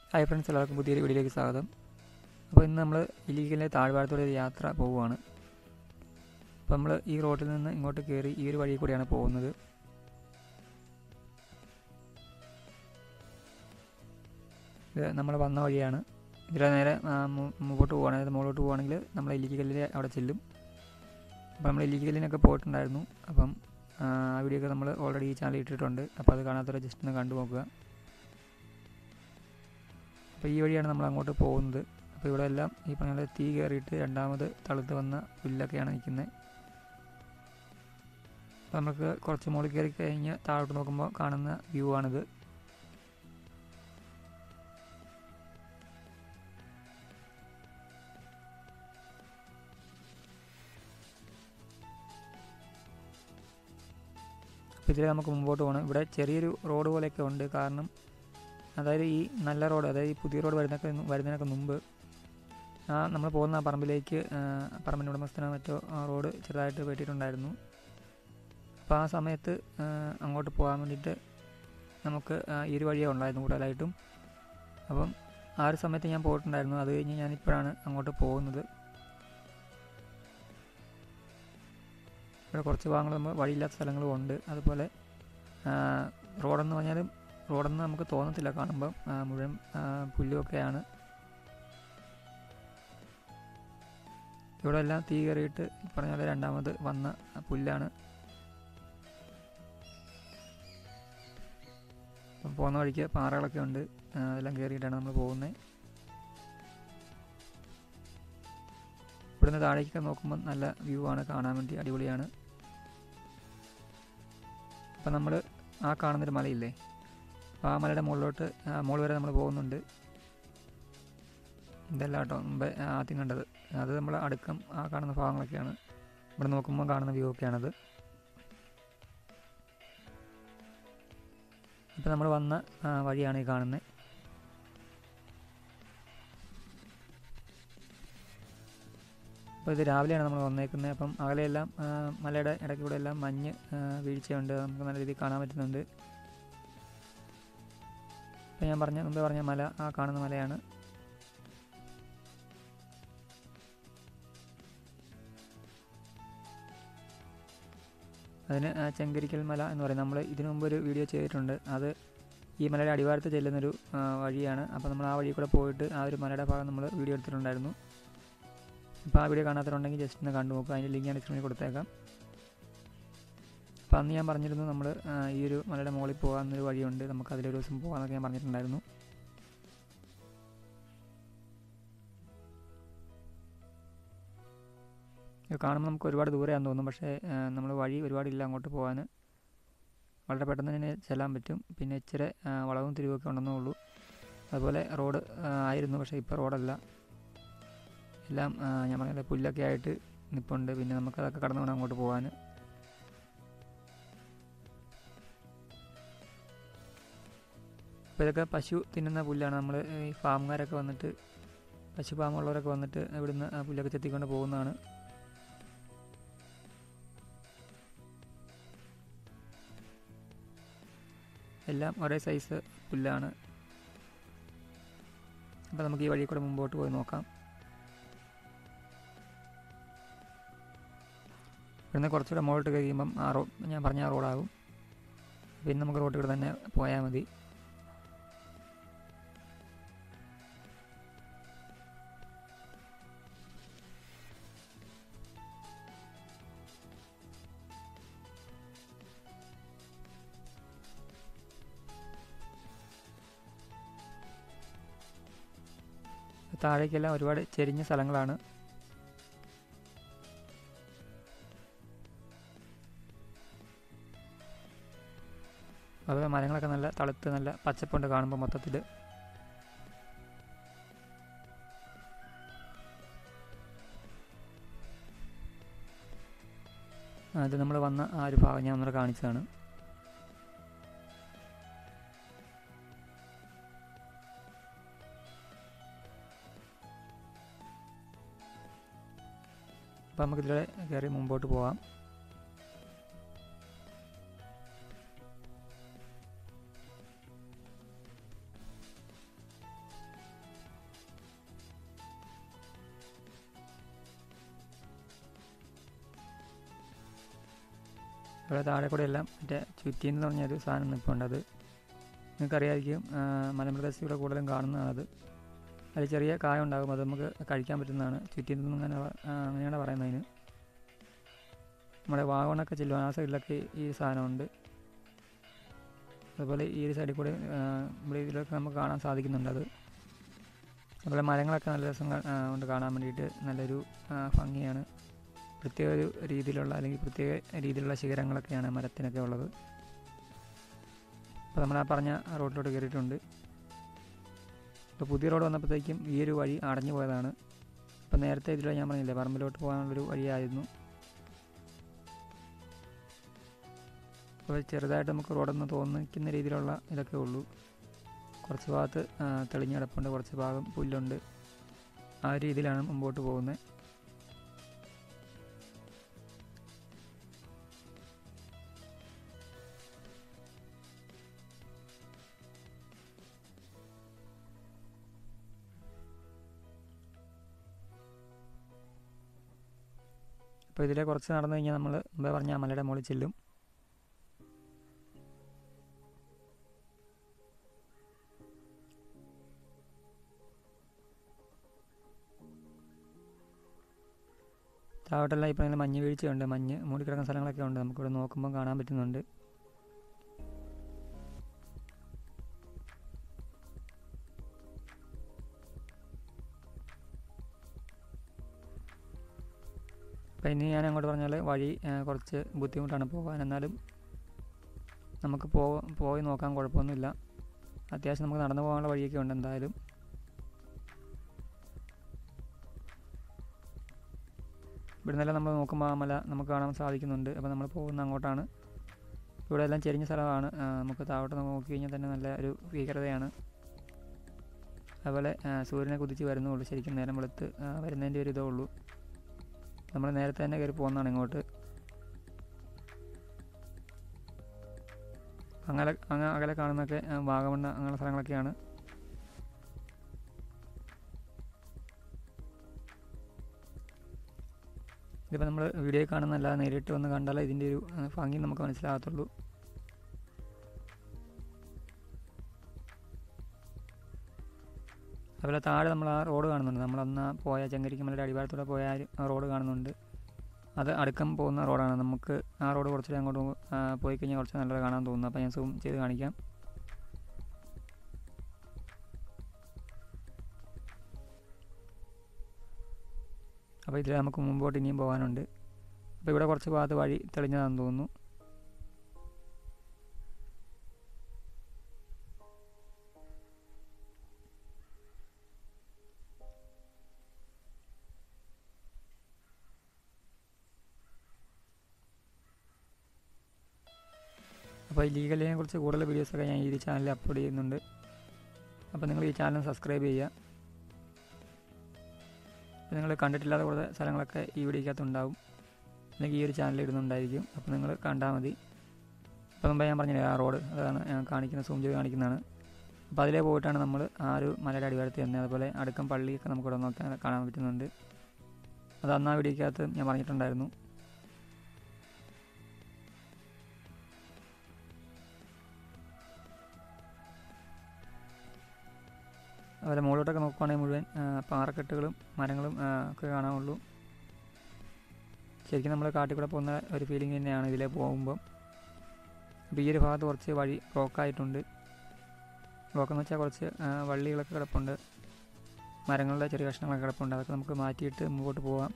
hi friends എല്ലാവർക്കും പുതിയൊരു വീഡിയോയിലേക്ക് സ്വാഗതം അപ്പോൾ ഇന്ന് നമ്മൾ ഇല്ലീഗലിൻ്റെ താഴ്വാരത്തോടെ ഒരു യാത്ര പോവുകയാണ് അപ്പോൾ നമ്മൾ ഈ റോഡിൽ നിന്ന് ഇങ്ങോട്ട് കയറി ഈ ഒരു വഴി കൂടിയാണ് പോകുന്നത് ഇത് നമ്മൾ വന്ന വഴിയാണ് ഇതിലെ നേരെ ആ, മു- മുമ്പോട്ട് പോവുകയാണെങ്കിൽ മുകളിലോട്ട് പോവുകയാണെങ്കിൽ നമ്മൾ ഇല്ലിക്കല്ലിൽ അവിടെ ചെല്ലും അപ്പോൾ നമ്മൾ ഇല്ലിക്കല്ലിനൊക്കെ പോയിട്ടുണ്ടായിരുന്നു അപ്പം ആ വീഡിയോ ഒക്കെ നമ്മൾ ഓൾറെഡി ഈ ചാനൽ ഇട്ടിട്ടുണ്ട് അപ്പോൾ അത് കാണാത്തവരെ ജസ്റ്റ് ഒന്ന് കണ്ടു നോക്കുക അപ്പോൾ ഈ വഴിയാണ് നമ്മൾ അങ്ങോട്ട് പോകുന്നത് അപ്പോൾ ഇവിടെ എല്ലാം ഈ പറഞ്ഞ പോലെ തീ കയറിയിട്ട് രണ്ടാമത് തളുത്ത് വന്ന പുല്ലൊക്കെയാണ് നിൽക്കുന്നത് അപ്പോൾ നമുക്ക് കുറച്ച് മുകളിൽ കയറി കഴിഞ്ഞ് താഴോട്ട് നോക്കുമ്പോൾ കാണുന്ന വ്യൂ ആണിത് അപ്പോൾ ഇതിൽ നമുക്ക് മുമ്പോട്ട് പോകണം ഇവിടെ ചെറിയൊരു റോഡ് പോലെയൊക്കെ ഉണ്ട് കാരണം അതായത് ഈ നല്ല റോഡ് അതായത് ഈ പുതിയ റോഡ് വരുന്നൊക്കെ വരുന്നതിനൊക്കെ മുമ്പ് ആ നമ്മൾ പോകുന്ന ആ പറമ്പിലേക്ക് ആ, പറമ്പിൻ്റെ ഉടമസ്ഥനോ മറ്റോ ആ റോഡ് ചെറുതായിട്ട് വെട്ടിയിട്ടുണ്ടായിരുന്നു അപ്പോൾ ആ സമയത്ത് ആ, അങ്ങോട്ട് പോകാൻ വേണ്ടിയിട്ട് നമുക്ക് ആ, ഈ ഒരു വഴിയേ ഉണ്ടായിരുന്നു കൂടുതലായിട്ടും അപ്പം ആ ഒരു സമയത്ത് ഞാൻ പോയിട്ടുണ്ടായിരുന്നു അത് കഴിഞ്ഞ് ഞാനിപ്പോഴാണ് അങ്ങോട്ട് പോകുന്നത് ഇവിടെ കുറച്ച് ഭാഗങ്ങൾ നമ്മൾ വഴിയില്ലാത്ത സ്ഥലങ്ങളും ഉണ്ട് അതുപോലെ ആ, റോഡെന്ന് പറഞ്ഞാലും റോഡെന്ന് നമുക്ക് തോന്നത്തില്ല കാണുമ്പം ആ, മുഴുവൻ ആ, പുല്ലുമൊക്കെയാണ് ഇവിടെ എല്ലാം തീ കയറിയിട്ട് ഈ പറഞ്ഞ പോലെ രണ്ടാമത് വന്ന ആ പുല്ലാണ് അപ്പം പോകുന്ന വഴിക്ക് പാറകളൊക്കെ ഉണ്ട് ആ, അതെല്ലാം കയറിയിട്ടാണ് നമ്മൾ പോകുന്നത് ഇവിടുന്ന് താഴേക്കൊക്കെ നോക്കുമ്പോൾ നല്ല വ്യൂ ആണ് കാണാൻ വേണ്ടി അടിപൊളിയാണ് അപ്പം നമ്മൾ ആ കാണുന്നൊരു മലയില്ലേ അപ്പോൾ ആ മലയുടെ മുകളിലോട്ട് ആ, മുകളിൽ വരെ നമ്മൾ പോകുന്നുണ്ട് ഇതല്ല കേട്ടോ മുമ്പേ ആദ്യം കണ്ടത് അത് നമ്മൾ അടുക്കം ആ കാണുന്ന ഭാഗങ്ങളൊക്കെയാണ് ഇവിടെ നോക്കുമ്പോൾ കാണുന്ന വ്യൂ ഒക്കെയാണത് ഇപ്പം നമ്മൾ വന്ന ആ, വഴിയാണ് ഈ കാണുന്നത് അപ്പോൾ ഇത് രാവിലെയാണ് നമ്മൾ വന്നേക്കുന്നത് അപ്പം അകലെയെല്ലാം ആ, മലയുടെ ഇടയ്ക്കൂടെ എല്ലാം മഞ്ഞ് ആ, വീഴ്ചയുണ്ട് നമുക്ക് നല്ല രീതിയിൽ കാണാൻ പറ്റുന്നുണ്ട് ഇപ്പം ഞാൻ പറഞ്ഞ മുമ്പേ പറഞ്ഞ മല ആ കാണുന്ന മലയാണ് അതിന് ആ, ചെങ്കരിക്കൽ മല എന്ന് പറയും നമ്മൾ ഇതിനു മുമ്പ് ഒരു വീഡിയോ ചെയ്തിട്ടുണ്ട് അത് ഈ മലയുടെ അടിവാരത്ത് ചെല്ലുന്നൊരു ആ, വഴിയാണ് അപ്പോൾ നമ്മൾ ആ വഴി കൂടെ പോയിട്ട് ആ ഒരു മലയുടെ ഭാഗം നമ്മൾ വീഡിയോ എടുത്തിട്ടുണ്ടായിരുന്നു അപ്പോൾ ആ വീഡിയോ കാണാത്തവരുണ്ടെങ്കിൽ ജസ്റ്റ് ഒന്ന് കണ്ടു നോക്കുക അതിൻ്റെ ലിങ്ക് ഞാൻ ഡിസ്ക്രിപ്ഷനിൽ കൊടുത്തേക്കാം അപ്പോൾ അന്ന് ഞാൻ പറഞ്ഞിരുന്നു നമ്മൾ ഈ ഒരു മലയുടെ മുകളിൽ പോകാമെന്നൊരു വഴിയുണ്ട് നമുക്ക് അതിലൊരു ദിവസം പോകാമെന്നൊക്കെ ഞാൻ പറഞ്ഞിട്ടുണ്ടായിരുന്നു ഇത് കാണുമ്പോൾ നമുക്ക് ഒരുപാട് ദൂരെയാണെന്ന് തോന്നും പക്ഷേ നമ്മൾ വഴി ഒരുപാടില്ല അങ്ങോട്ട് പോകാൻ വളരെ പെട്ടെന്ന് തന്നെ ചെല്ലാൻ പറ്റും പിന്നെ ഇച്ചിരി ആ, വളവും തിരിവൊക്കെ ഉണ്ടെന്നേ ഉള്ളൂ അതുപോലെ റോഡ് ആ, ആയിരുന്നു പക്ഷേ ഇപ്പോൾ റോഡല്ല എല്ലാം ആ, ഞാൻ പറഞ്ഞ പുല്ലൊക്കെ ആയിട്ട് നിൽപ്പുണ്ട് പിന്നെ നമുക്കതൊക്കെ കടന്നു വേണം അങ്ങോട്ട് പോകാൻ അപ്പോൾ ഇതൊക്കെ പശു തിന്നുന്ന പുല്ലാണ് നമ്മൾ ഈ ഫാമുകാരൊക്കെ വന്നിട്ട് പശു ഫാമുള്ളവരൊക്കെ വന്നിട്ട് ഇവിടുന്ന് ആ പുല്ലൊക്കെ ചെത്തിക്കൊണ്ട് പോകുന്നതാണ് എല്ലാം ഒരേ സൈസ് പുല്ലാണ് അപ്പോൾ നമുക്ക് ഈ വഴി കൂടെ മുമ്പോട്ട് പോയി നോക്കാം ഇവിടുന്ന് കുറച്ചുകൂടെ മുകളിലോട്ട് കഴിയുമ്പം ആ റോ ഞാൻ പറഞ്ഞ ആ റോഡാകും പിന്നെ നമുക്ക് റോഡിൽ കൂടെ തന്നെ പോയാൽ മതി താഴേക്കെല്ലാം ഒരുപാട് ചെരിഞ്ഞ സ്ഥലങ്ങളാണ് അതുപോലെ മരങ്ങളൊക്കെ നല്ല തളുത്ത് നല്ല പച്ചപ്പുണ്ട് കാണുമ്പോൾ മൊത്തത്തിൽ അത് നമ്മൾ വന്ന ആ ഒരു ഭാഗം ഞാൻ ഒന്നുകൂടെ കാണിച്ചതാണ് അപ്പോൾ നമുക്ക് ഇതിലൂടെ കയറി മുമ്പോട്ട് പോകാം ഇവിടെ താഴെ കൂടെ എല്ലാം മറ്റേ ചുറ്റീന്ന് പറഞ്ഞൊരു സാധനം നിൽപ്പുണ്ട് അത് നിങ്ങൾക്കറിയായിരിക്കും ആ, മലമ്പ്രദേശത്തിലൂടെ കൂടുതലും കാണുന്നതാണത് അതിൽ ചെറിയ കായ ഉണ്ടാകും അത് നമുക്ക് കഴിക്കാൻ പറ്റുന്നതാണ് ചുറ്റീന്ന് അങ്ങനെ പ- ആ, അങ്ങനെയാണ് പറയുന്നതിന് നമ്മുടെ വാഗമണ്ണൊക്കെ ചെല്ലും ആ സൈഡിലൊക്കെ ഈ സാധനമുണ്ട് അതുപോലെ ഈ ഒരു സൈഡിൽ കൂടെ ആ, ഇവിടെ ഇതിലൊക്കെ നമുക്ക് കാണാൻ സാധിക്കുന്നുണ്ട് അത് അതുപോലെ മരങ്ങളൊക്കെ നല്ല രസം കാ- ആ, കൊണ്ട് കാണാൻ വേണ്ടിയിട്ട് നല്ലൊരു ആ, ഭംഗിയാണ് പ്രത്യേക ഒരു രീതിയിലുള്ള അല്ലെങ്കിൽ പ്രത്യേക രീതിയിലുള്ള ശിഖരങ്ങളൊക്കെയാണ് മരത്തിനൊക്കെ ഉള്ളത് അപ്പോൾ നമ്മൾ ആ പറഞ്ഞ റോഡിലോട്ട് കയറിയിട്ടുണ്ട് ഇപ്പോൾ പുതിയ റോഡ് വന്നപ്പോഴത്തേക്കും ഈ ഒരു വഴി അടഞ്ഞു പോയതാണ് അപ്പോൾ നേരത്തെ ഇതിലൂടെ ഞാൻ പറഞ്ഞില്ലേ പറമ്പിലോട്ട് പോകാനുള്ളൊരു വഴിയായിരുന്നു അപ്പോൾ ചെറുതായിട്ട് നമുക്ക് റോഡൊന്ന് തോന്നിക്കുന്ന രീതിയിലുള്ള ഇതൊക്കെ ഉള്ളൂ കുറച്ച് ഭാഗത്ത് ആ, തെളിഞ്ഞ് കിടപ്പുണ്ട് കുറച്ച് ഭാഗം പുല്ലുണ്ട് ആ ഒരു രീതിയിലാണ് മുമ്പോട്ട് പോകുന്നത് അപ്പോൾ ഇതിലെ കുറച്ച് നടന്നു കഴിഞ്ഞാൽ നമ്മൾ മുമ്പേ പറഞ്ഞ ആ മലയുടെ മുകളിൽ ചെല്ലും താഴോട്ടെല്ലാം ഇപ്പോൾ ഇങ്ങനെ മഞ്ഞ് വീഴ്ചയുണ്ട് മഞ്ഞ് മൂടിക്കിടക്കുന്ന സ്ഥലങ്ങളൊക്കെ ഉണ്ട് നമുക്കിവിടെ നോക്കുമ്പോൾ കാണാൻ പറ്റുന്നുണ്ട് അപ്പം ഇനി ഞാൻ അങ്ങോട്ട് പറഞ്ഞാൽ വഴി ആ, കുറച്ച് ബുദ്ധിമുട്ടാണ് പോകാൻ എന്നാലും നമുക്ക് പോ പോയി നോക്കാൻ കുഴപ്പമൊന്നുമില്ല അത്യാവശ്യം നമുക്ക് നടന്നു പോകാനുള്ള വഴിയൊക്കെ ഉണ്ട് എന്തായാലും ഇവിടെ നിന്നെല്ലാം നമ്മൾ നോക്കുമ്പോൾ ആ മല നമുക്ക് കാണാൻ സാധിക്കുന്നുണ്ട് അപ്പോൾ നമ്മൾ പോകുന്ന അങ്ങോട്ടാണ് ഇവിടെ എല്ലാം ചെരിഞ്ഞ സ്ഥലമാണ് ആ, നമുക്ക് താഴോട്ട് നോക്കി കഴിഞ്ഞാൽ തന്നെ നല്ല ഒരു ഭീകരതയാണ് അതുപോലെ ആ, സൂര്യനെ കുതിച്ച് വരുന്നുള്ളൂ ശരിക്കും നേരം വെളുത്ത് ആ, വരുന്നതിൻ്റെ ഒരു ഇതേ ഉള്ളൂ നമ്മൾ നേരത്തെ തന്നെ കയറി പോകുന്നതാണ് ഇങ്ങോട്ട് അങ്ങനെ അങ്ങ് അകലെ കാണുന്നതൊക്കെ ആ, വാഗമണ്ണ അങ്ങനെ സ്ഥലങ്ങളൊക്കെയാണ് ഇതിപ്പോൾ നമ്മൾ വീഡിയോ കാണുന്നതല്ല നേരിട്ട് വന്ന് കണ്ടാലേ ഇതിൻ്റെ ഒരു ആ, ഭംഗി നമുക്ക് മനസ്സിലാകത്തുള്ളൂ അതുപോലെ താഴെ നമ്മൾ ആ റോഡ് കാണുന്നുണ്ട് നമ്മളന്ന് പോയ ചെങ്കരിക്കമലയുടെ അടിവാരത്തൂടെ പോയ ആ ഒരു റോഡ് കാണുന്നുണ്ട് അത് അടുക്കം പോകുന്ന റോഡാണ് നമുക്ക് ആ റോഡ് കുറച്ചുകൂടി അങ്ങോട്ട് പോ- ആ, പോയി കഴിഞ്ഞാൽ കുറച്ച് നല്ലത് കാണാൻ തോന്നുന്നു അപ്പോൾ ഞാൻ സൂം ചെയ്ത് കാണിക്കാം അപ്പോൾ ഇതിൽ നമുക്ക് മുമ്പോട്ട് ഇനിയും പോകാനുണ്ട് അപ്പോൾ ഇവിടെ കുറച്ച് ഭാഗത്ത് വഴി തെളിഞ്ഞതാണെന്ന് തോന്നുന്നു അപ്പോൾ ഈ ലീഗലിനെ കുറിച്ച് കൂടുതൽ വീഡിയോസൊക്കെ ഞാൻ ഈ ചാനലിൽ അപ്ലോഡ് ചെയ്യുന്നുണ്ട് അപ്പോൾ നിങ്ങൾ ഈ ചാനൽ സബ്സ്ക്രൈബ് ചെയ്യുക അപ്പോൾ നിങ്ങൾ കണ്ടിട്ടില്ലാത്ത കുറേ സ്ഥലങ്ങളൊക്കെ ഈ വീഡിയോക്കകത്ത് ഉണ്ടാവും അല്ലെങ്കിൽ ഈ ഒരു ചാനലിൽ ഇടുന്നുണ്ടായിരിക്കും അപ്പോൾ നിങ്ങൾ കണ്ടാൽ മതി അപ്പോൾ മുമ്പേ ഞാൻ പറഞ്ഞില്ലേ ആ റോഡ് അതാണ് ഞാൻ കാണിക്കുന്ന സൂം ചെയ്ത് കാണിക്കുന്നതാണ് അപ്പോൾ അതിലേ പോയിട്ടാണ് നമ്മൾ ആ ഒരു മലയുടെ അടിവാരത്ത് തന്നെ അതുപോലെ അടുക്കം പള്ളിയൊക്കെ നമുക്ക് ഇവിടെ നോക്കാൻ കാണാൻ പറ്റുന്നുണ്ട് അത് അന്ന് ആ വീഡിയോക്കകത്ത് ഞാൻ പറഞ്ഞിട്ടുണ്ടായിരുന്നു അതുപോലെ മുകളിലോട്ടൊക്കെ നോക്കുവാണെങ്കിൽ മുഴുവൻ ആ, പാറക്കെട്ടുകളും മരങ്ങളും ആ, ഒക്കെ കാണാനുള്ളൂ ശരിക്കും നമ്മൾ കാട്ടിൽ കൂടെ പോകുന്ന ഒരു ഫീലിംഗ് തന്നെയാണ് ഇതിലെ പോകുമ്പം ഇപ്പോൾ ഈ ഒരു ഭാഗത്ത് കുറച്ച് വഴി ബ്ലോക്കായിട്ടുണ്ട് ബ്ലോക്കെന്ന് വെച്ചാൽ കുറച്ച് ആ, വള്ളികളൊക്കെ കിടപ്പുണ്ട് മരങ്ങളുടെ ചെറിയ കഷ്ണങ്ങളൊക്കെ കിടപ്പുണ്ട് അതൊക്കെ നമുക്ക് മാറ്റിയിട്ട് മുമ്പോട്ട് പോകാം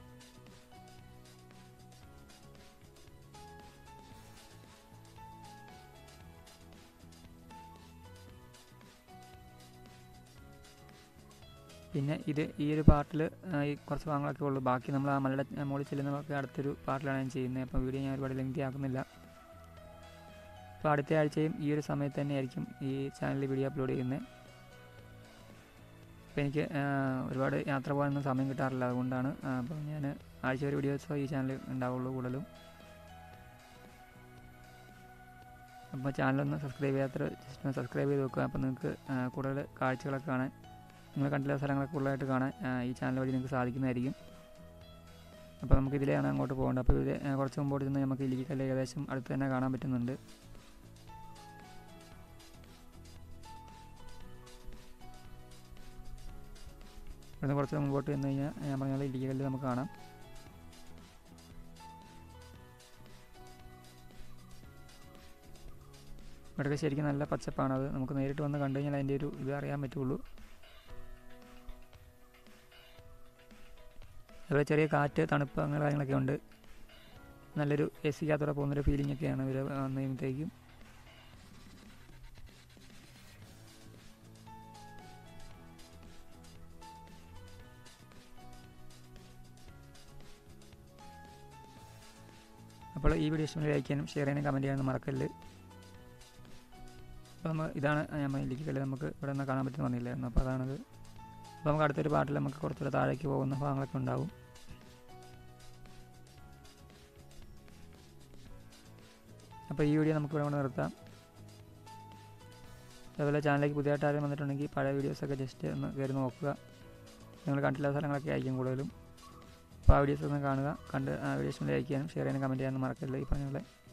പിന്നെ ഇത് ഈ ഒരു പാർട്ടിൽ ഈ കുറച്ച് ഭാഗങ്ങളൊക്കെ ഉള്ളൂ ബാക്കി നമ്മൾ ആ മലയുടെ മുകളിൽ ചെല്ലുന്നതൊക്കെ അടുത്തൊരു പാർട്ടിലാണ് ഞാൻ ചെയ്യുന്നത് അപ്പോൾ വീഡിയോ ഞാൻ ഒരുപാട് ലെങ്തി ആക്കുന്നില്ല അപ്പോൾ അടുത്ത ആഴ്ചയും ഈ ഒരു സമയത്ത് തന്നെയായിരിക്കും ഈ ചാനലിൽ വീഡിയോ അപ്ലോഡ് ചെയ്യുന്നത് അപ്പോൾ എനിക്ക് ആ, ഒരുപാട് യാത്ര പോകാനൊന്നും സമയം കിട്ടാറില്ല അതുകൊണ്ടാണ് ആ, അപ്പോൾ ഞാൻ ആഴ്ച ഒരു വീഡിയോസ് ഈ ചാനൽ ഉണ്ടാവുള്ളൂ കൂടുതലും അപ്പോൾ ചാനലൊന്ന് സബ്സ്ക്രൈബ് ചെയ്യാത്ത ജസ്റ്റ് ഒന്ന് സബ്സ്ക്രൈബ് ചെയ്ത് വെക്കുക അപ്പോൾ നിങ്ങൾക്ക് ആ, കൂടുതൽ കാഴ്ചകളൊക്കെ കാണാൻ നിങ്ങൾ കണ്ടില്ല സ്ഥലങ്ങളൊക്കെ കൂടുതലായിട്ട് കാണാൻ ആ, ഈ ചാനൽ വഴി നിങ്ങൾക്ക് സാധിക്കുന്നതായിരിക്കും അപ്പോൾ നമുക്ക് ഇതിലെയാണ് അങ്ങോട്ട് പോകേണ്ടത് അപ്പോൾ ഇത് ഏ, കുറച്ച് മുമ്പോട്ട് ചെന്ന് നമുക്ക് ഇല്ലിക്കല്ല് ഏകദേശം അടുത്ത് തന്നെ കാണാൻ പറ്റുന്നുണ്ട് ഇവിടുന്ന് കുറച്ച് മുമ്പോട്ട് ചെന്ന് കഴിഞ്ഞാൽ ഞാൻ പറഞ്ഞ പോലെ ഇല്ലിക്കല്ല് നമുക്ക് കാണാം ഇവിടെയൊക്കെ ശരിക്കും നല്ല പച്ചപ്പാണത് നമുക്ക് നേരിട്ട് വന്ന് കണ്ടു കഴിഞ്ഞാൽ അതിൻ്റെ ഒരു ഇത് അറിയാൻ പറ്റുള്ളൂ അതുപോലെ ചെറിയ കാറ്റ് തണുപ്പ് അങ്ങനെ കാര്യങ്ങളൊക്കെ ഉണ്ട് നല്ലൊരു എ സിക്കകത്തൂടെ പോകുന്നൊരു ഫീലിംഗ് ഒക്കെയാണ് ഇവർ വന്നു കഴിയുമ്പോഴത്തേക്കും അപ്പോൾ ഈ വീഡിയോ ഇഷ്ടമായി ലൈക്ക് ചെയ്യാനും ഷെയർ ചെയ്യാനും കമൻറ്റ് ചെയ്യാനും മറക്കല്ല് അപ്പോൾ നമ്മൾ ഇതാണ് ഞാൻ ഇല്ലിക്കല് നമുക്ക് ഇവിടെ നിന്ന് കാണാൻ പറ്റുന്ന പറഞ്ഞില്ലായിരുന്നു അപ്പോൾ അതാണത് അപ്പോൾ നമുക്ക് അടുത്തൊരു പാട്ടിൽ നമുക്ക് കുറച്ചുകൂടെ താഴേക്ക് പോകുന്ന ഭാഗങ്ങളൊക്കെ ഉണ്ടാവും അപ്പോൾ ഈ വീഡിയോ നമുക്ക് ഇവിടെ കൊണ്ട് നിർത്താം അതുപോലെ ചാനലിലേക്ക് പുതിയതായിട്ട് ആരും വന്നിട്ടുണ്ടെങ്കിൽ പഴയ വീഡിയോസൊക്കെ ജസ്റ്റ് ഒന്ന് കയറി നോക്കുക നിങ്ങൾ കണ്ടിട്ടുള്ള സ്ഥലങ്ങളൊക്കെ ആയിരിക്കും കൂടുതലും അപ്പോൾ ആ വീഡിയോസ് ഒന്ന് കാണുക കണ്ട് ആ വീഡിയോസ് ലൈക്ക് ചെയ്യാനും ഷെയർ ചെയ്യാനും കമൻറ്റ് ചെയ്യാനും മറക്കരുത് ഈ പറഞ്ഞ പോലെ